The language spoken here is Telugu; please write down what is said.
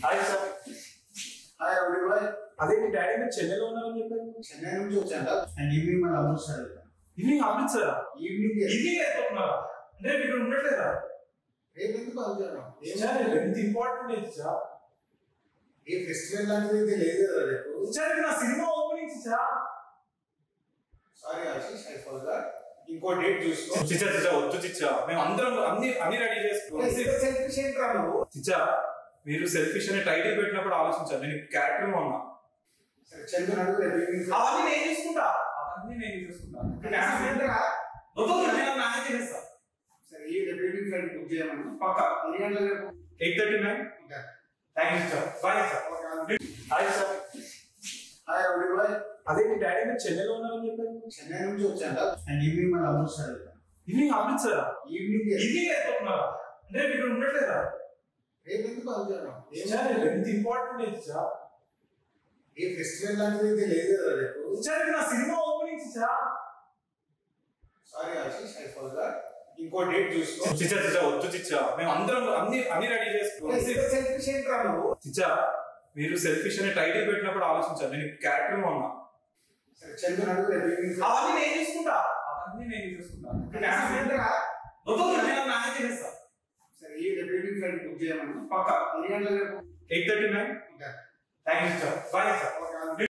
హాయ్ సార్ హాయ్ ఎవరిబాయ్ అదే మీ డాడీ మీరు చెన్నైలో ఉన్నారని చెప్పారు చెన్నై నుంచి వచ్చాను అండ్ ఈవినింగ్ మన అమృత్సర్ వెళ్తాను ఈవినింగ్ అమృత్సరా ఈవినింగ్ ఈవినింగ్ అయిపోతున్నారా అంటే మీరు ఇక్కడ ఉండట్లేదా రేపు ఎందుకు అనుకున్నాను సార్ ఎంత ఇంపార్టెంట్ ఇది సార్ ఏ ఫెస్టివల్ లాంటిది అయితే లేదు కదా రేపు సార్ ఇది నా cinema opening sir sorry Ashish I forgot ఇంకో డేట్ చూసుకో చిచ్చా చిచ్చా వద్దు చిచ్చా మేము అందరం అన్ని అన్ని రెడీ చేసుకోవాలి సెల్ఫిష్ ఏంట్రా నువ్వు చిచ్చా మీరు సెల్ఫిష్ అనే టైటిల్ పెట్టినప్పుడు ఆలోచించాలి నేను క్యారెక్టర్ ఉన్నా సరే చందు నడుగు రేపు ఈవినింగ్ అవన్నీ నేను చూసుకుంటా అవన్నీ నేను చూసుకుంటా వద్దు, వద్దు, నేను మేనేజ్ చేస్తా సరే ఈ రేపు ఈవినింగ్ ఫ్లైట్ బుక్ చేయమన్నా పక్కా ఎన్ని గంటల రేపు ఎయిట్ థర్టీ నైన్ ఇంకా thank you sir bye sir hi sir hi ఎవరిబాయ్ అదే మీ డాడీ మీరు చెన్నైలో ఉన్నారని చెప్పారు చెన్నై నుంచి వచ్చాను అండ్ ఈవినింగ్ మన అమృత్సర్ వెళ్తాను ఈవినింగ్ అమృత్సరా ఈవినింగ్ ఈవినింగ్ అయిపోతున్నారా అంటే మీరు ఇక్కడ ఉండట్లేదా రేపు ఎందుకు అనుకున్నాను సార్ ఎంత ఇంపార్టెంట్ ఇది సార్ ఏ ఫెస్టివల్ లాంటిది అయితే లేదు కదా రేపు సార్ ఇది నా cinema opening sir sorry Ashish I forgot ఇంకో డేట్ చూసుకో చిచ్చా చిచ్చా వద్దు చిచ్చా మేము అందరం అన్ని అన్ని రెడీ చేసుకోవాలి సెల్ఫిష్ ఏంట్రా నువ్వు చిచ్చా మీరు సెల్ఫిష్ అనే టైటిల్ పెట్టినప్పుడు ఆలోచించాలి నేను క్యారెక్టర్ ఉన్నా సరే చందు నడుగు రేపు ఈవినింగ్ అవన్నీ నేను చూసుకుంటా అవన్నీ నేను చూసుకుంటా వద్దు, వద్దు, నేను మేనేజ్ చేస్తా సరే ఈ రేపు ఈవినింగ్ ఫ్లైట్ బుక్ చేయమన్నా పక్కా ఎన్ని గంటల రేపు ఎయిట్ థర్టీ నైన్ ఇంకా thank you sir bye sir